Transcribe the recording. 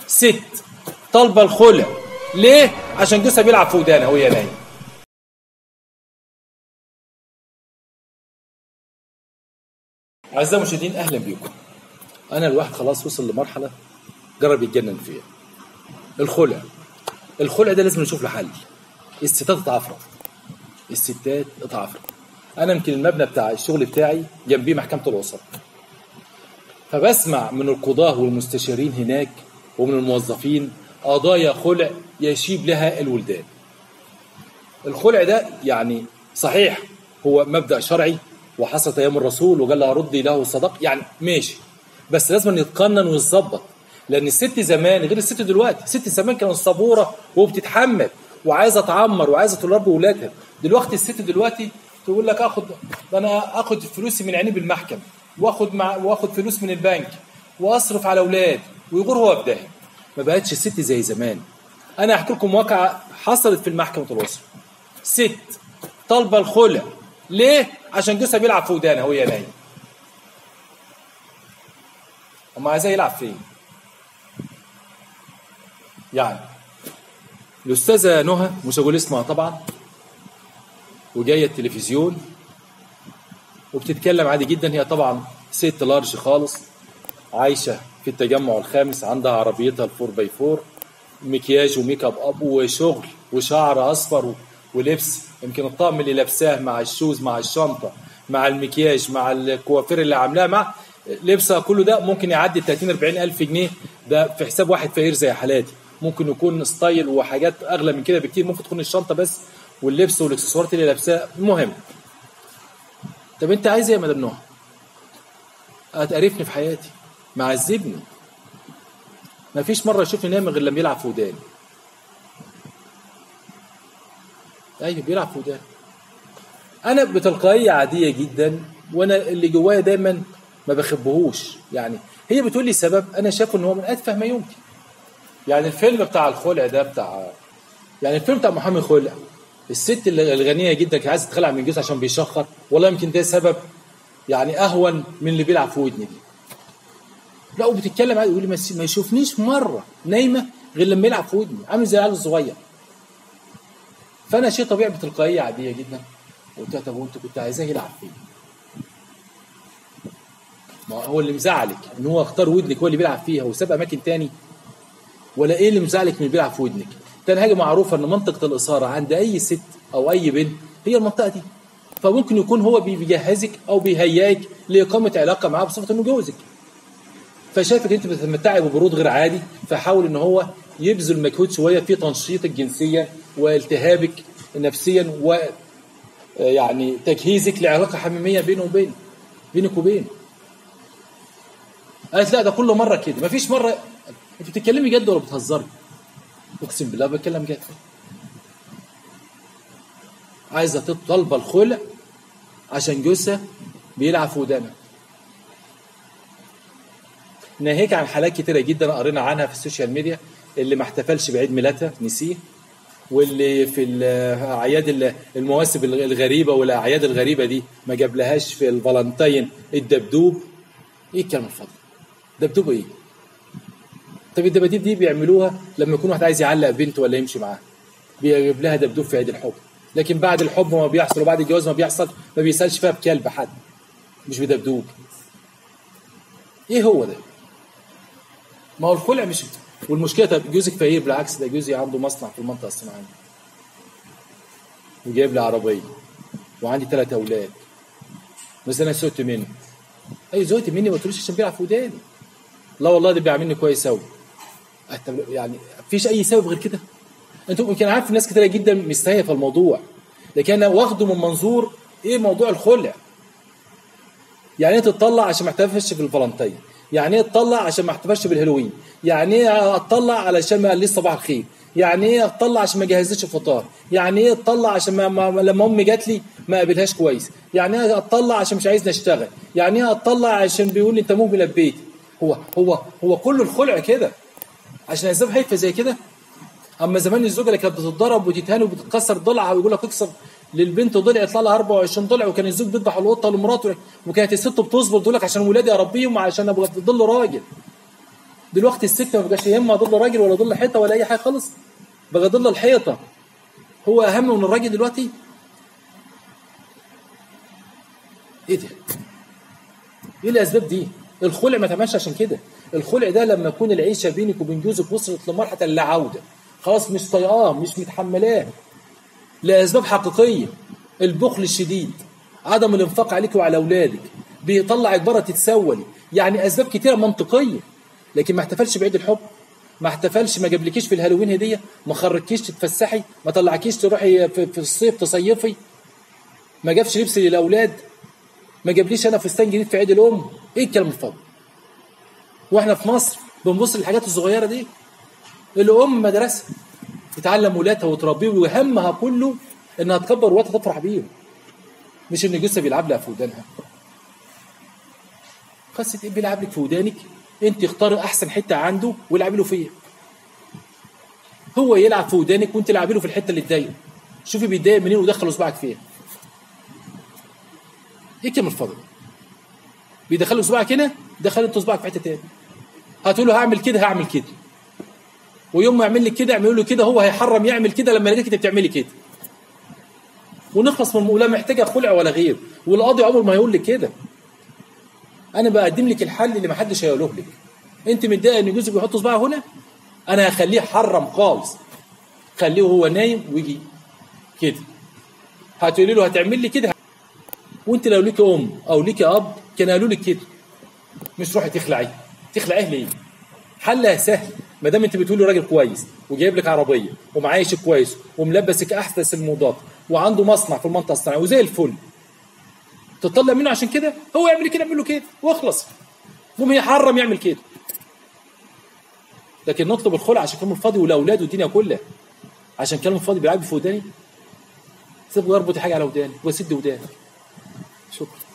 ست طالبه الخلع ليه عشان جوزها بيلعب في ودانها وهي نايمه أعزائي المشاهدين أهلا بكم أنا الواحد خلاص وصل لمرحلة جرب يتجنن فيها الخلع الخلع ده لازم نشوف له حل الستات اتعفرت الستات اتعفرت أنا يمكن المبنى بتاع الشغل بتاعي جنبيه محكمة الأسرة فبسمع من القضاة والمستشارين هناك ومن الموظفين قضايا خلع يشيب لها الولدان الخلع ده يعني صحيح هو مبدأ شرعي وحصلت ايام الرسول وقال لها ردي له صدق يعني ماشي بس لازم يتقنن ويتظبط لان الست زمان غير الست دلوقتي الست زمان كانت صبوره وبتتحمل وعايزه تعمر وعايزه تربي ولادها دلوقتي الست دلوقتي تقول لك اخد ده انا اخد فلوسي من عيني بالمحكمه واخد مع واخد فلوس من البنك واصرف على اولاد ويغور هو بداهي ما بقتش الست زي زمان انا هحكي لكم واقعه حصلت في المحكمه الاسره ست طالبه الخلع ليه عشان جوزها بيلعب في ودانها وهي نايمه اما عايزاه يلعب فين يعني الاستاذه نهى مش هقول اسمها طبعا وجايه التلفزيون وبتتكلم عادي جدا هي طبعا ست لارج خالص عايشه في التجمع الخامس عندها عربيتها الفور باي فور مكياج وميك اب اب وشغل وشعر اصفر ولبس يمكن الطقم اللي لابساه مع الشوز مع الشنطه مع المكياج مع الكوافير اللي عاملاه مع لبسها كله ده ممكن يعدي 30 40 الف جنيه ده في حساب واحد فقير زي حالاتي ممكن يكون ستايل وحاجات اغلى من كده بكتير ممكن تكون الشنطه بس واللبس والاكسسوارات اللي لابساها المهم طب انت عايز ايه يا مدام نهى هتقرفني في حياتي معذبني ما فيش مره يشوفني نايم غير لما يلعب في وداني ايوه بيلعب في وداني انا بتلقائيه عاديه جدا وانا اللي جوايا دايما ما بخبهوش يعني هي بتقول لي سبب انا شايفه ان هو من اتفه ما يمكن يعني الفيلم بتاع الخلع ده بتاع يعني الفيلم بتاع محمد خلع الست اللي الغنيه جدا كانت عايزه تخلع من جوزها عشان بيشخر والله يمكن ده سبب يعني اهون من اللي بيلعب في ودني دي لا وبتتكلم عادي يقول لي ما يشوفنيش مره نايمه غير لما يلعب في ودني عامل زي العيال الصغير فانا شيء طبيعي بتلقائيه عاديه جدا قلت لها طب وانت كنت عايزاه يلعب فين؟ ما هو اللي مزعلك ان هو اختار ودنك هو اللي بيلعب فيها وساب اماكن تاني ولا ايه اللي مزعلك من اللي بيلعب في ودنك؟ تاني حاجه معروفه ان منطقه الاثاره عند اي ست او اي بنت هي المنطقه دي فممكن يكون هو بيجهزك او بيهيئك لاقامه علاقه معاه بصفه انه جوزك فشايفك انت بتتمتعي ببرود غير عادي فحاول ان هو يبذل مجهود شويه في تنشيطك جنسيا والتهابك نفسيا و يعني تجهيزك لعلاقه حميميه بينه وبين بينك وبينه قالت لا ده كل مره كده مفيش مره انت بتتكلمي جد ولا بتهزري اقسم بالله بتكلم جد عايزه تطلب الخلع عشان جوزها بيلعب في ودانها ناهيك عن حالات كتيره جدا قرينا عنها في السوشيال ميديا اللي ما احتفلش بعيد ميلادها نسيه واللي في الاعياد المواسم الغريبه والاعياد الغريبه دي ما جابلهاش في الفالنتين الدبدوب ايه الكلام الفاضي دبدوب ايه طب الدباديب دي بيعملوها لما يكون واحد عايز يعلق بنت ولا يمشي معاها بيجيب لها دبدوب في عيد الحب لكن بعد الحب ما بيحصل وبعد الجواز ما بيحصل ما بيسالش فيها بكلب حد مش بدبدوب ايه هو ده ما هو الخلع مش والمشكله طب جوزك فقير بالعكس ده جوزي عنده مصنع في المنطقه الصناعيه وجايب لي عربيه وعندي ثلاث اولاد بس انا سوقت منه اي زوقت مني ما تقوليش عشان بيلعب في وداني لا والله ده بيعاملني كويس قوي يعني مفيش اي سبب غير كده انتوا يمكن عارف ناس كتيره جدا مستهيفه الموضوع لكن انا واخده من منظور ايه موضوع الخلع يعني ايه تطلع عشان ما احتفلش في الفالنتين يعني ايه تطلع عشان ما احتفلش بالهالوين يعني ايه اطلع علشان ما قاليش صباح الخير يعني ايه اطلع عشان ما جهزتش الفطار يعني ايه اطلع عشان ما, ما لما امي جات لي ما قابلهاش كويس يعني ايه اطلع عشان مش عايز نشتغل يعني ايه اطلع عشان بيقول لي انت مهمل البيت هو هو هو كل الخلع كده عشان اسباب هايفه زي كده اما زمان الزوجه اللي كانت بتتضرب وتتهان وبتتكسر ضلعها ويقول لك اكسر للبنت ضلع يطلع لها 24 ضلع وكان الزوج بيذبح القطه لمراته وكانت الست بتصبر تقول لك عشان ولادي اربيهم عشان ابغى ضل راجل دلوقتي الست ما بقاش يهمها ضل راجل ولا ضل حيطه ولا اي حاجه خالص بقى ضل الحيطه هو اهم من الراجل دلوقتي ايه ده ايه الاسباب دي الخلع ما تعملش عشان كده الخلع ده لما يكون العيشه بينك وبين جوزك وصلت لمرحله اللا عوده خلاص مش طايقاه مش متحملاه لاسباب حقيقيه البخل الشديد عدم الانفاق عليك وعلى اولادك بيطلعك بره تتسولي يعني اسباب كتيره منطقيه لكن ما احتفلش بعيد الحب ما احتفلش ما جابلكيش في الهالوين هديه ما خرجكيش تتفسحي ما طلعكيش تروحي في, في الصيف تصيفي ما جابش لبس للاولاد ما جابليش انا فستان جديد في عيد الام ايه الكلام الفاضي واحنا في مصر بنبص للحاجات الصغيره دي الام مدرسه تتعلم ولادها وتربيهم وهمها كله انها تكبر ولادها تفرح بيهم مش ان جوزها بيلعب لها في ودانها قصه ايه بيلعب لك في ودانك انت اختاري احسن حته عنده والعبي له فيها هو يلعب في ودانك وانت العبي له في الحته اللي تضايقه شوفي بيتضايق منين ودخل اصبعك فيها ايه كلمه الفضل بيدخلوا صباعك هنا دخل انت صباعك في حته تاني هتقول له هعمل كده هعمل كده ويوم ما يعمل لك كده اعملوا له كده هو هيحرم يعمل كده لما يلاقيك انت بتعملي كده ونخلص من لا محتاجه خلع ولا غير والقاضي عمره ما هيقول لك كده انا بقدم لك الحل اللي ما حدش هيقوله لك انت متضايق ان جوزك بيحط صباعه هنا انا هخليه حرم خالص خليه وهو نايم ويجي كده هتقولي له هتعمل لي كده وانت لو ليك ام او ليك اب كان قالوا لك كده مش روحي تخلعي تخلعيه ليه حلها سهل ما دام انت بتقولي راجل كويس وجايب لك عربيه ومعايشك كويس وملبسك احدث الموضات وعنده مصنع في المنطقه الصناعيه وزي الفل تطلع منه عشان كده هو يعمل كده اعمل له كده واخلص المهم يحرم يعمل كده لكن نطلب الخلع عشان كلام الفاضي والاولاد والدنيا كلها عشان كلام الفاضي بيلعب في وداني سيبه يربط حاجه على وداني واسد وداني شكرا